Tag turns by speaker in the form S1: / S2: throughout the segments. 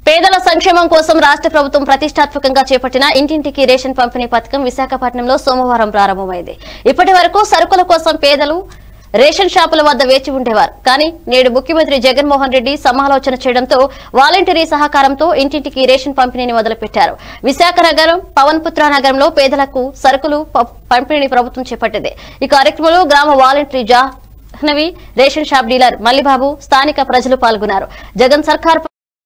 S1: పేదల సంక్షేమం కోసం రాష్ట్ర ప్రభుత్వం ప్రతిష్టాత్మకంగా చేపట్టిన ఇంటింటికి రేషన్ పంపిణీ పథకం విశాఖపట్నంలో సోమవారం ప్రారంభమైంది ఇప్పటి వరకు సరుకుల కోసం పేదలు రేషన్ షాపుల వద్ద వేచి ఉండేవారు కానీ నేడు ముఖ్యమంత్రి జగన్మోహన్ రెడ్డి సమాలోచన చేయడంతో వాలంటరీ సహకారంతో ఇంటింటికి రేషన్ పంపిణీని మొదలుపెట్టారు విశాఖ నగరం పవన్పుత్ర నగరంలో పేదలకు సరుకులు ప- పంపిణీని ప్రభుత్వం చేపట్టింది ఈ కార్యక్రమంలో గ్రామ volunteer Jahnavi ration shop dealer Mallibabu స్థానిక ప్రజలు పాల్గొన్నారు జగన్ సర్కార్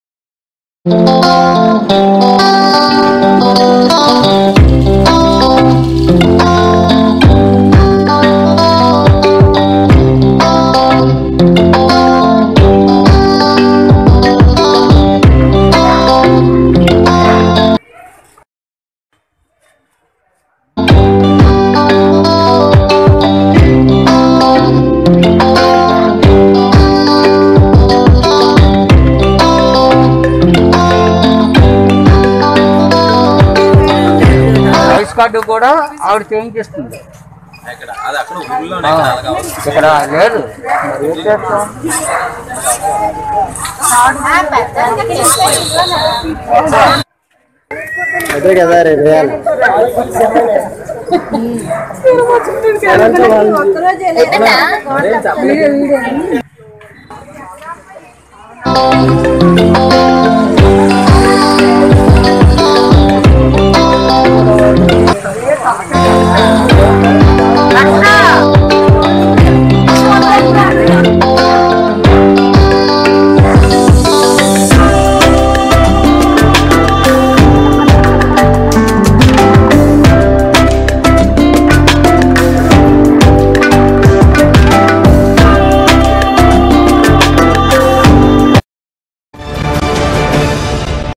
S2: రైస్ కార్డు కూడా ఆవిడ చేయించేస్తుంది
S3: ఎక్కడ అది అక్కడ ఊళ్ళోనే ఎక్కడ అలాగా ఉంది.
S2: ఇక్కడ లేదు మరి ఏం చేస్తాం
S4: అదే కదా రేపు వేయాలి
S1: ఒక్కరోజే